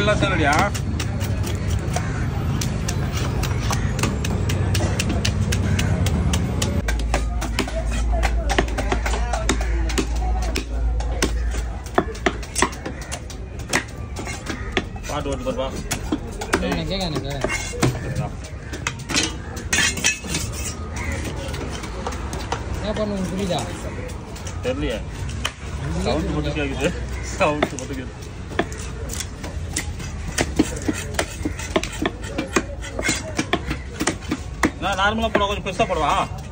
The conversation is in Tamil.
எல்லாம் சேரடியா பாட்டு ஓட்டு பாருப்பா நான் கேட்க எனக்கு சரிடா. என்ன பண்ணுங்க புரியுதா தெரியலையே சவுண்ட் மட்டும் கேக்குது சவுண்ட் மட்டும் கேக்குது நான் நார்மலாக போட கொஞ்சம் பெருசாக போடுவா